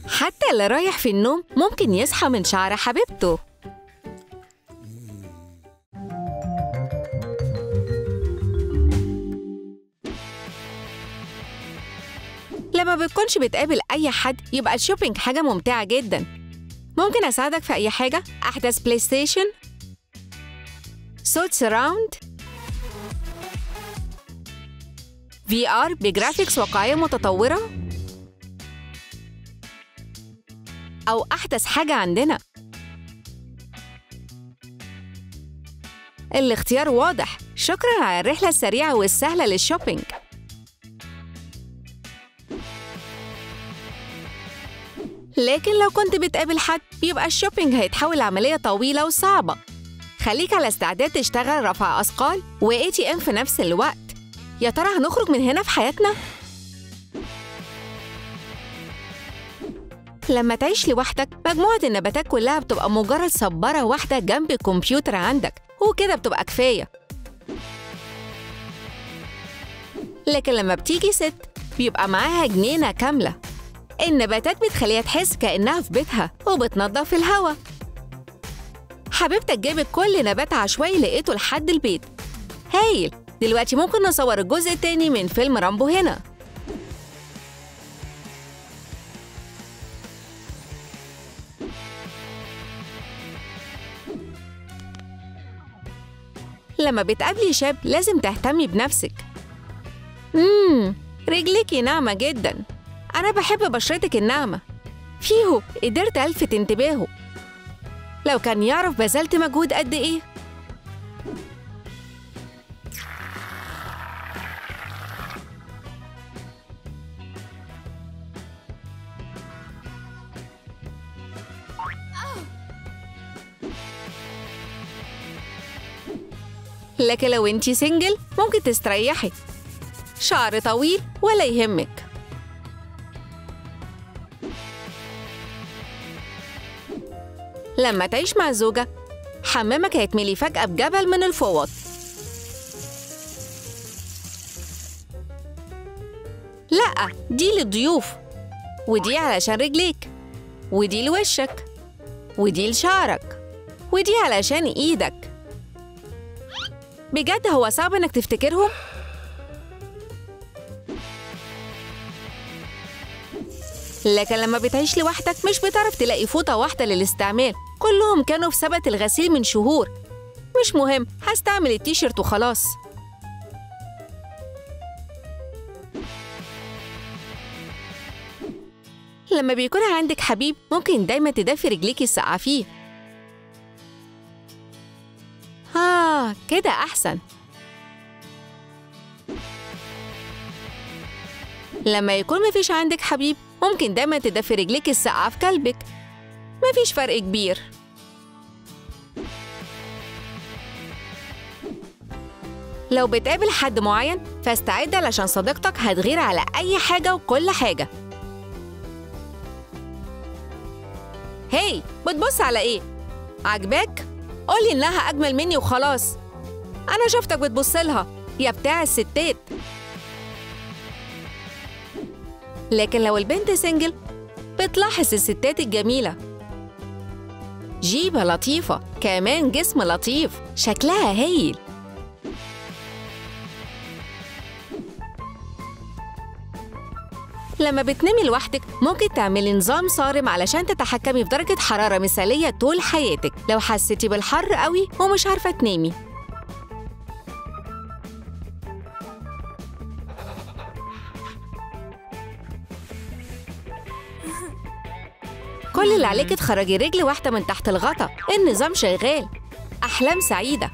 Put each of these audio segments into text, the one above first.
حتى اللي رايح في النوم ممكن يصحى من شعر حبيبته لما بتكونش بتقابل أي حد يبقى الشوبينج حاجة ممتعة جدا ممكن أساعدك في أي حاجة؟ أحدث بلاي ستيشن؟ صوت سراوند؟ في آر بجرافيكس واقعية متطورة؟ أو أحدث حاجة عندنا الاختيار واضح شكرا على الرحلة السريعة والسهلة للشوبينج لكن لو كنت بتقابل حد بيبقى الشوبينج هيتحول لعملية طويلة وصعبة خليك على استعداد تشتغل رفع أثقال و ATM في نفس الوقت يا ترى هنخرج من هنا في حياتنا؟ لما تعيش لوحدك مجموعة النباتات كلها بتبقى مجرد صبارة واحدة جنب الكمبيوتر عندك وكده بتبقى كفاية لكن لما بتيجي ست بيبقى معاها جنينة كاملة النباتات بتخليها تحس كأنها في بيتها وبتنظف الهوا حبيبتك جابت كل نبات عشوائي لقيته لحد البيت هايل دلوقتي ممكن نصور الجزء التاني من فيلم رامبو هنا لما بتقابلي شاب لازم تهتمي بنفسك مم رجليكي ناعمة جدا أنا بحب بشرتك الناعمة فيهو قدرت ألفت انتباهه لو كان يعرف بذلت مجهود قد إيه لكن لو انتي سنجل ممكن تستريحي شعر طويل ولا يهمك لما تعيش مع زوجة حمامك هيتملي فجأة بجبل من الفوط لأ دي للضيوف ودي علشان رجليك ودي لوشك ودي لشعرك ودي علشان ايدك بجد هو صعب انك تفتكرهم؟ لكن لما بتعيش لوحدك مش بتعرف تلاقي فوطة واحدة للاستعمال كلهم كانوا في سبت الغسيل من شهور مش مهم هستعمل التيشيرت وخلاص لما بيكون عندك حبيب ممكن دايما تدفي رجليكي الساقعة فيه آه كده أحسن لما يكون مفيش عندك حبيب ممكن دايما تدفي رجليك الساقعة في كلبك مفيش فرق كبير لو بتقابل حد معين فاستعد علشان صديقتك هتغير على أي حاجة وكل حاجة هاي بتبص على إيه؟ عجباك؟ قولي إنها أجمل مني وخلاص أنا شفتك بتبص لها يا بتاع الستات لكن لو البنت سنجل بتلاحظ الستات الجميلة جيبة لطيفة كمان جسم لطيف شكلها هايل لما بتنامي لوحدك ممكن تعملي نظام صارم علشان تتحكمي في درجة حرارة مثالية طول حياتك لو حسيتي بالحر قوي ومش عارفة تنامي كل اللي عليك تخرجي رجل واحدة من تحت الغطا النظام شغال أحلام سعيدة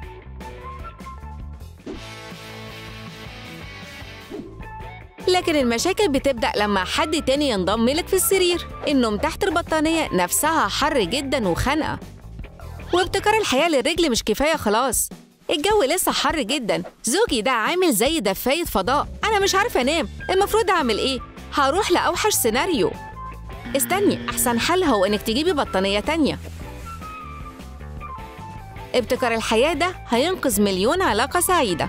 لكن المشاكل بتبدأ لما حد تاني ينضم لك في السرير النوم تحت البطانية نفسها حر جدا وخنقة وابتكار الحياة للرجل مش كفاية خلاص الجو لسه حر جدا زوجي ده عامل زي دفاية فضاء أنا مش عارفة أنام المفروض أعمل إيه؟ هروح لأوحش سيناريو استني أحسن حل هو إنك تجيبي بطانية تانية ابتكار الحياة ده هينقذ مليون علاقة سعيدة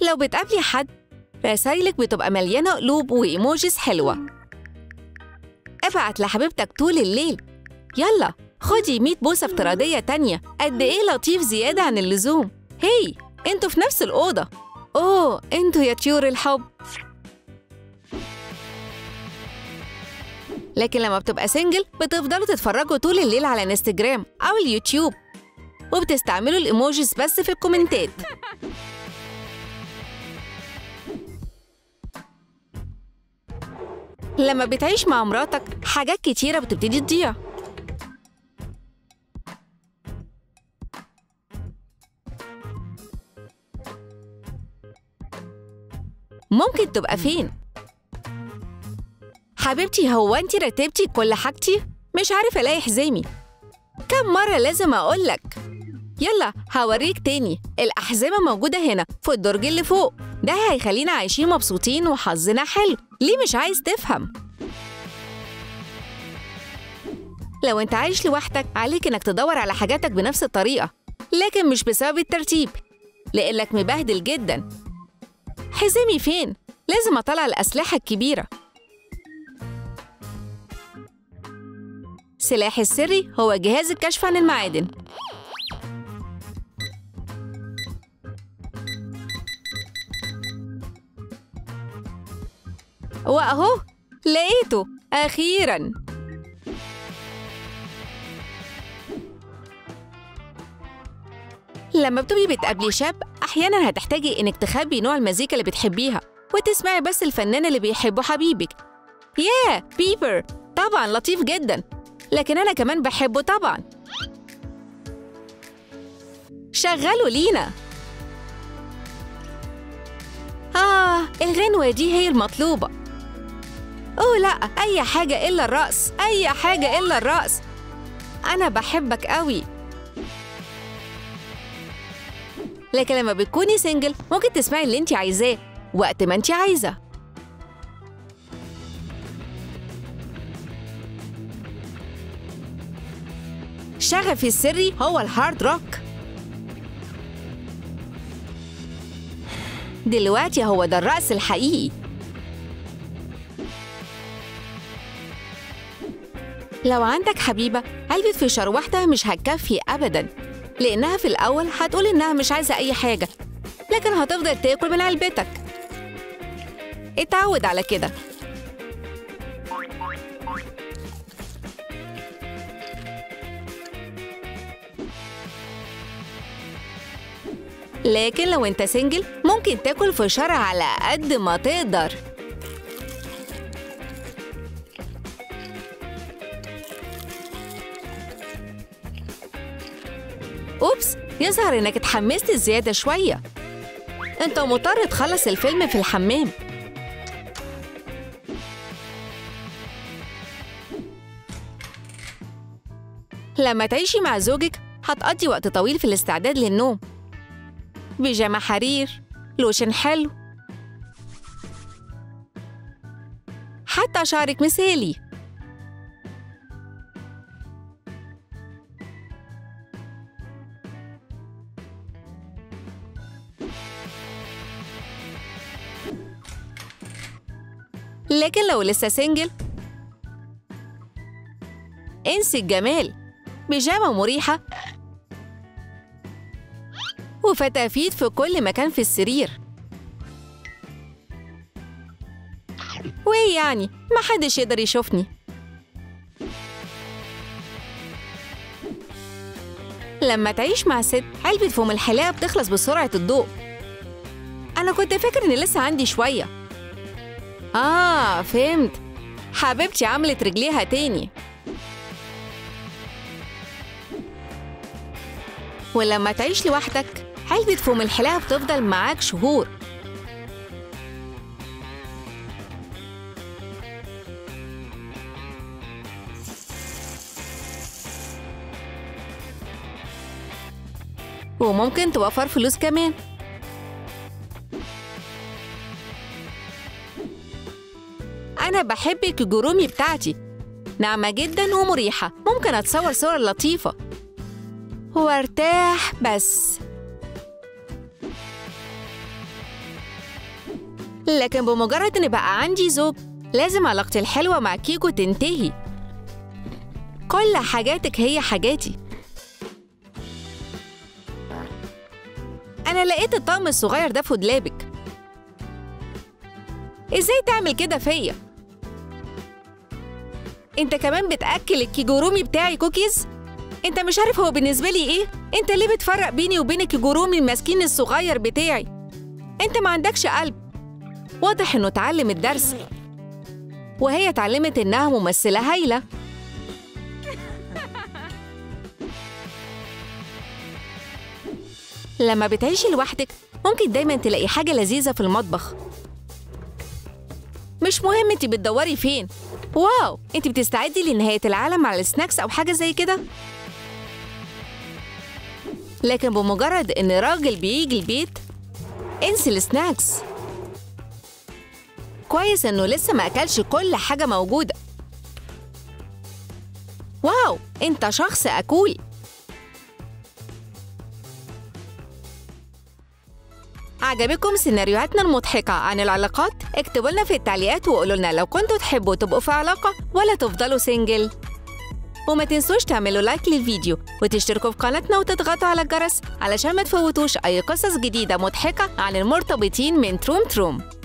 لو بتقابلي حد رسايلك بتبقى مليانة قلوب وإيموجيز حلوة ابعت لحبيبتك طول الليل يلا خدي 100 بوسة افتراضية تانية قد إيه لطيف زيادة عن اللزوم هي انتوا في نفس الأوضة أوه انتوا يا طيور الحب لكن لما بتبقى سنجل بتفضلوا تتفرجوا طول الليل على انستجرام أو اليوتيوب وبتستعملوا الإيموجيز بس في الكومنتات لما بتعيش مع مراتك حاجات كتيرة بتبتدي تضيع ممكن تبقى فين؟ حبيبتي هو انت رتبتي كل حاجتي؟ مش عارفة الاقي حزامي كم مرة لازم أقولك؟ يلا هوريك تاني الأحزمة موجودة هنا في الدرج اللي فوق ده هيخلينا عايشين مبسوطين وحظنا حلو ليه مش عايز تفهم؟ لو انت عايش لوحدك عليك انك تدور على حاجاتك بنفس الطريقة لكن مش بسبب الترتيب لأنك مبهدل جدا حزامي فين؟ لازم أطلع الأسلحة الكبيرة سلاحي السري هو جهاز الكشف عن المعادن وأهو لقيته أخيراً لما بتبقي بتقابلي شاب أحياناً هتحتاجي إنك تخبي نوع المزيكا اللي بتحبيها وتسمعي بس الفنان اللي بيحبه حبيبك ياه بيبر طبعاً لطيف جداً لكن أنا كمان بحبه طبعاً شغلوا لينا آه الغنوة دي هي المطلوبة أوه لأ أي حاجة إلا الرقص أي حاجة إلا الرقص أنا بحبك قوي لكن لما بتكوني سنجل ممكن تسمعي اللي انت عايزاه وقت ما انت عايزة شغفي السري هو الهارد روك دلوقتي هو ده الرقص الحقيقي لو عندك حبيبة علبة فشار واحدة مش هتكفي أبداً لأنها في الأول هتقول إنها مش عايزة أي حاجة لكن هتفضل تاكل من علبتك اتعود على كده لكن لو انت سنجل ممكن تاكل فشار على قد ما تقدر أوبس يظهر إنك اتحمست زيادة شوية أنت مضطر تخلص الفيلم في الحمام لما تعيشي مع زوجك هتقضي وقت طويل في الاستعداد للنوم بيجامة حرير لوشن حلو حتى شعرك مثالي لكن لو لسه سنجل انسي الجمال بيجامة مريحة وفتافيت في كل مكان في السرير وايه يعني محدش يقدر يشوفني لما تعيش مع ست علبة فوم الحلاقة بتخلص بسرعة الضوء أنا كنت فاكر إن لسه عندي شوية آه فهمت حبيبتي عملت رجليها تاني ولما تعيش لوحدك علبة فوم الحلاقة بتفضل معاك شهور وممكن توفر فلوس كمان أنا بحب الكجورومي بتاعتي ناعمة جدا ومريحة ممكن أتصور صور لطيفة وارتاح بس لكن بمجرد إن بقى عندي زوج لازم علاقتي الحلوة مع كيكو تنتهي كل حاجاتك هي حاجاتي أنا لقيت الطقم الصغير ده في دولابك إزاي تعمل كده فيا؟ أنت كمان بتأكل الكيجورومي بتاعي كوكيز؟ أنت مش عارف هو بالنسبة لي إيه؟ أنت ليه بتفرق بيني وبين الكيجورومي المسكين الصغير بتاعي؟ أنت ما عندكش قلب واضح إنه اتعلم الدرس وهي اتعلمت إنها ممثلة هايلة لما بتعيشي لوحدك ممكن دايما تلاقي حاجة لذيذة في المطبخ مش مهم انت بتدوري فين واو انت بتستعدي لنهاية العالم على السناكس أو حاجة زي كده لكن بمجرد إن راجل بيجي البيت انسي السناكس كويس إنه لسه ما أكلش كل حاجة موجودة واو انت شخص أكول عجبكم سيناريوهاتنا المضحكة عن العلاقات؟ اكتبوا لنا في التعليقات وقولوا لنا لو كنتوا تحبوا تبقوا في علاقة ولا تفضلوا سنجل وما تنسوش تعملوا لايك للفيديو وتشتركوا في قناتنا وتضغطوا على الجرس علشان ما تفوتوش أي قصص جديدة مضحكة عن المرتبطين من تروم تروم